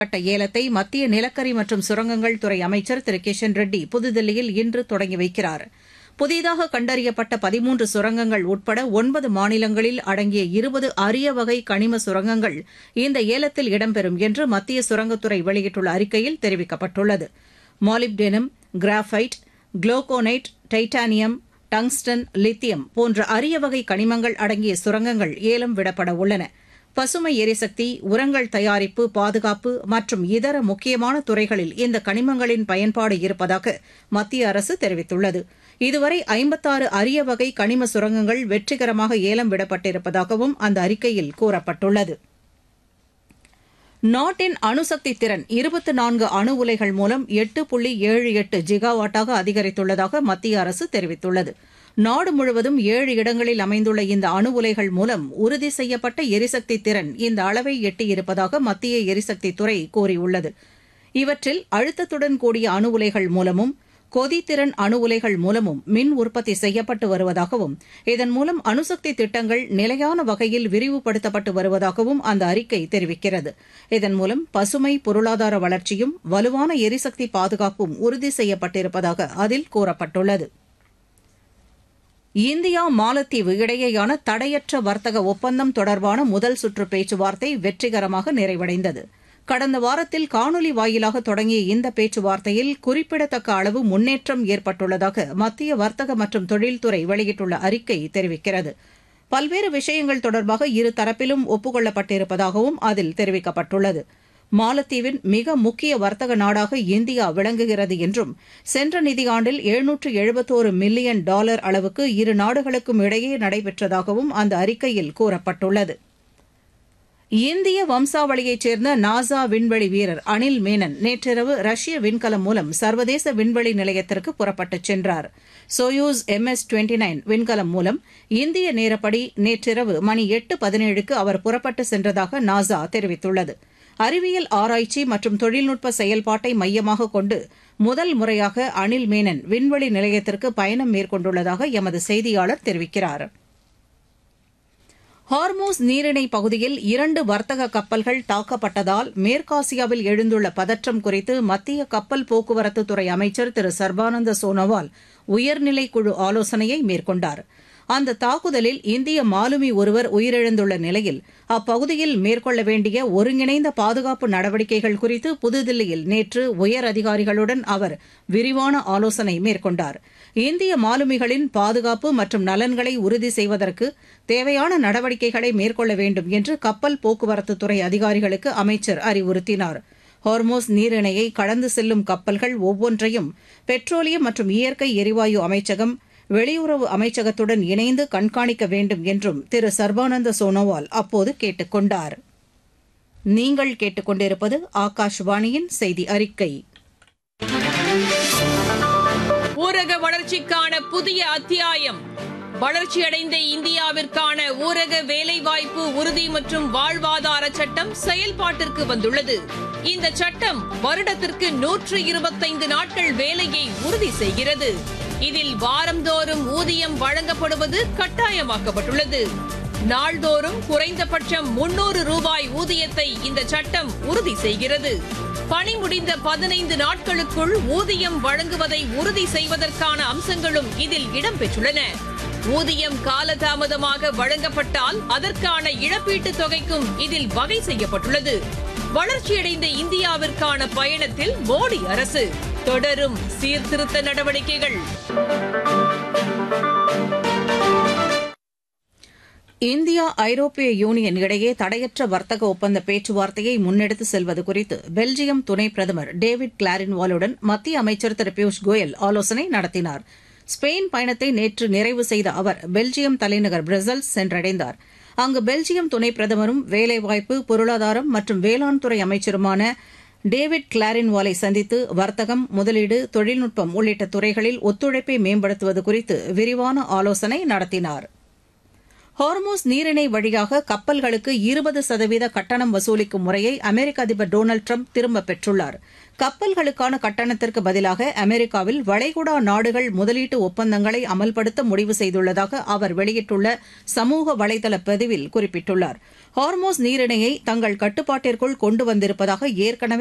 கட்ட ஏலத்தை மத்திய நிலக்கரி மற்றும் சுரங்கங்கள் துறை அமைச்சர் திரு கிஷன் ரெட்டி புதுதில்லியில் இன்று தொடங்கி வைக்கிறார் புதிதாக கண்டறியப்பட்ட பதிமூன்று சுரங்கங்கள் உட்பட ஒன்பது மாநிலங்களில் அடங்கிய இருபது அரிய வகை கனிம சுரங்கங்கள் இந்த ஏலத்தில் இடம்பெறும் என்று மத்திய சுரங்கத்துறை வெளியிட்டுள்ள அறிக்கையில் தெரிவிக்கப்பட்டுள்ளது molybdenum graphite glauconite titanium tungsten lithium போன்ற அரிய வகை கனிமங்கள் அடங்கிய சுரங்கங்கள் ஏலம் விடப்பட உள்ளன பசுமை எரிசக்தி உரங்கள் தயாரிப்பு பாதுகாப்பு மற்றும் இதர முக்கியமான துறைகளில் இந்த கனிமங்களின் பயன்பாடு இருப்பதாக மத்திய அரசு தெரிவித்துள்ளது இதுவரை ஐம்பத்தாறு அரிய வகை கனிம சுரங்கங்கள் வெற்றிகரமாக ஏலம் விடப்பட்டிருப்பதாகவும் அந்த அறிக்கையில் கூறப்பட்டுள்ளது நாட்டின் அணுசக்தி திறன் இருபத்தி நான்கு அணு உலைகள் மூலம் எட்டு புள்ளி ஏழு எட்டு ஜிகாவாட்டாக அதிகரித்துள்ளதாக மத்திய அரசு தெரிவித்துள்ளது நாடு முழுவதும் ஏழு இடங்களில் அமைந்துள்ள இந்த அணு உலைகள் மூலம் உறுதி செய்யப்பட்ட எரிசக்தி திறன் இந்த அளவை எட்டியிருப்பதாக மத்திய எரிசக்தி துறை கூறியுள்ளது இவற்றில் அழுத்தத்துடன் கூடிய அணு உலைகள் மூலமும் கொதித்திறன் அணு உலைகள் மூலமும் மின் உற்பத்தி செய்யப்பட்டு வருவதாகவும் இதன் மூலம் அணுசக்தி திட்டங்கள் நிலையான வகையில் விரிவுபடுத்தப்பட்டு வருவதாகவும் அந்த அறிக்கை தெரிவிக்கிறது இதன் மூலம் பசுமை பொருளாதார வளர்ச்சியும் வலுவான எரிசக்தி பாதுகாப்பும் உறுதி செய்யப்பட்டிருப்பதாக அதில் கூறப்பட்டுள்ளது இந்தியா மாலத்தீவு இடையேயான தடையற்ற வர்த்தக ஒப்பந்தம் தொடர்பான முதல் சுற்று பேச்சுவார்த்தை வெற்றிகரமாக நிறைவடைந்தது கடந்த வாரத்தில் காணொலி வாயிலாக தொடங்கிய இந்த பேச்சுவார்த்தையில் குறிப்பிடத்தக்க அளவு முன்னேற்றம் ஏற்பட்டுள்ளதாக மத்திய வர்த்தக மற்றும் தொழில்துறை வெளியிட்டுள்ள அறிக்கை தெரிவிக்கிறது பல்வேறு விஷயங்கள் தொடர்பாக இரு தரப்பிலும் ஒப்புக் அதில் தெரிவிக்கப்பட்டுள்ளது மாலத்தீவின் மிக முக்கிய வர்த்தக நாடாக இந்தியா விளங்குகிறது என்றும் சென்ற நிதியாண்டில் எழுநூற்று எழுபத்தோரு மில்லியன் டாலர் அளவுக்கு இரு நாடுகளுக்கும் இடையே நடைபெற்றதாகவும் அந்த அறிக்கையில் கூறப்பட்டுள்ளது இந்திய வம்சாவளியைச் சேர்ந்த நாசா விண்வெளி வீரர் அனில் மேனன் நேற்றிரவு ரஷ்ய விண்கலம் மூலம் சர்வதேச விண்வெளி நிலையத்திற்கு புறப்பட்டுச் சென்றார் Soyuz M S twenty nine விண்கலம் மூலம் இந்திய நேரப்படி நேற்றிரவு மணி எட்டு பதினேழுக்கு அவர் புறப்பட்டு சென்றதாக நாசா தெரிவித்துள்ளது அறிவியல் ஆராய்ச்சி மற்றும் தொழில்நுட்ப செயல்பாட்டை மையமாக கொண்டு முதல் முறையாக அனில் மேனன் விண்வெளி நிலையத்திற்கு பயணம் மேற்கொண்டுள்ளதாக எமது செய்தியாளர் தெரிவிக்கிறார் ஹார்மோஸ் நீரிணை பகுதியில் இரண்டு வர்த்தக கப்பல்கள் தாக்கப்பட்டதால் மேற்காசியாவில் எழுந்துள்ள பதற்றம் குறித்து மத்திய கப்பல் போக்குவரத்து துறை அமைச்சர் திரு சர்பானந்த சோனோவால் உயர்நிலை குழு ஆலோசனையை மேற்கொண்டார் அந்த தாக்குதலில் இந்திய மாலுமி ஒருவர் உயிரிழந்துள்ள நிலையில் அப்பகுதியில் மேற்கொள்ள வேண்டிய ஒருங்கிணைந்த பாதுகாப்பு நடவடிக்கைகள் குறித்து புதுதில்லியில் நேற்று உயர் அதிகாரிகளுடன் அவர் விரிவான ஆலோசனை மேற்கொண்டார் இந்திய மாலுமிகளின் பாதுகாப்பு மற்றும் நலன்களை உறுதி செய்வதற்கு தேவையான நடவடிக்கைகளை மேற்கொள்ள வேண்டும் என்று கப்பல் போக்குவரத்துத்துறை அதிகாரிகளுக்கு அமைச்சர் அறிவுறுத்தினார் ஹார்மோஸ் நீரிணையை கடந்து செல்லும் கப்பல்கள் ஒவ்வொன்றையும் பெட்ரோலியம் மற்றும் இயற்கை எரிவாயு அமைச்சகம் வெளியுறவு அமைச்சகத்துடன் இணைந்து கண்காணிக்க வேண்டும் என்றும் திரு சர்பானந்த சோனோவால் அப்போது கேட்டுக் கொண்டார் நீங்கள் கேட்டுக்கொண்டிருப்பது ஆகாஷ்வாணியின் செய்தி அறிக்கை ஊரக வளர்ச்சிக்கான புதிய அத்தியாயம் வளர்ச்சியடைந்த இந்தியாவிற்கான ஊரக வேலைவாய்ப்பு உறுதி மற்றும் வாழ்வாதார சட்டம் செயல்பாட்டிற்கு வந்துள்ளது இந்த சட்டம் வருடத்திற்கு நூற்று இருபத்தைந்து நாட்கள் வேலையை உறுதி செய்கிறது இதில் வாரந்தோறும் ஊதியம் வழங்கப்படுவது கட்டாயமாக்கப்பட்டுள்ளது நாள்தோறும் குறைந்தபட்சம் முன்னூறு ரூபாய் ஊதியத்தை இந்த சட்டம் உறுதி செய்கிறது பணி முடிந்த பதினைந்து நாட்களுக்குள் ஊதியம் வழங்குவதை உறுதி செய்வதற்கான அம்சங்களும் இதில் இடம்பெற்றுள்ளன ஊதியம் காலதாமதமாக வழங்கப்பட்டால் அதற்கான இழப்பீட்டுத் தொகைக்கும் இதில் வகை செய்யப்பட்டுள்ளது வளர்ச்சியடைந்த இந்தியாவிற்கான பயணத்தில் மோடி அரசு தொடரும் சீர்திருத்த நடவடிக்கைகள் இந்தியா ஐரோப்பிய யூனியன் இடையே தடையற்ற வர்த்தக ஒப்பந்த பேச்சுவார்த்தையை முன்னெடுத்து செல்வது குறித்து பெல்ஜியம் துணை பிரதமர் டேவிட் கிளாரின்வாலுடன் மத்திய அமைச்சர் திரு பியூஷ் கோயல் ஆலோசனை நடத்தினார் ஸ்பெயின் பயணத்தை நேற்று நிறைவு செய்த அவர் பெல்ஜியம் தலைநகர் பிரசல்ஸ் சென்றடைந்தார் அங்கு பெல்ஜியம் துணை பிரதமரும் வேலைவாய்ப்பு பொருளாதாரம் மற்றும் வேளாண் துறை அமைச்சருமான டேவிட் கிளாரின்வாலை சந்தித்து வர்த்தகம் முதலீடு தொழில்நுட்பம் உள்ளிட்ட துறைகளில் ஒத்துழைப்பை மேம்படுத்துவது குறித்து விரிவான ஆலோசனை நடத்தினார் ஹார்மோஸ் நீரிணை வழியாக கப்பல்களுக்கு இருபது சதவீத கட்டணம் வசூலிக்கும் முறையை அமெரிக்க அதிபர் டொனால்டு ட்ரம்ப் திரும்பப் பெற்றுள்ளார் கப்பல்களுக்கான கட்டணத்திற்கு பதிலாக அமெரிக்காவில் வளைகுடா நாடுகள் முதலீட்டு ஒப்பந்தங்களை அமல்படுத்த முடிவு செய்துள்ளதாக அவர் வெளியிட்டுள்ள சமூக வலைதள பதிவில் குறிப்பிட்டுள்ளார் ஹார்மோஸ் நீரிணையை தங்கள் கட்டுப்பாட்டிற்குள் கொண்டு வந்திருப்பதாக ஏற்கனவே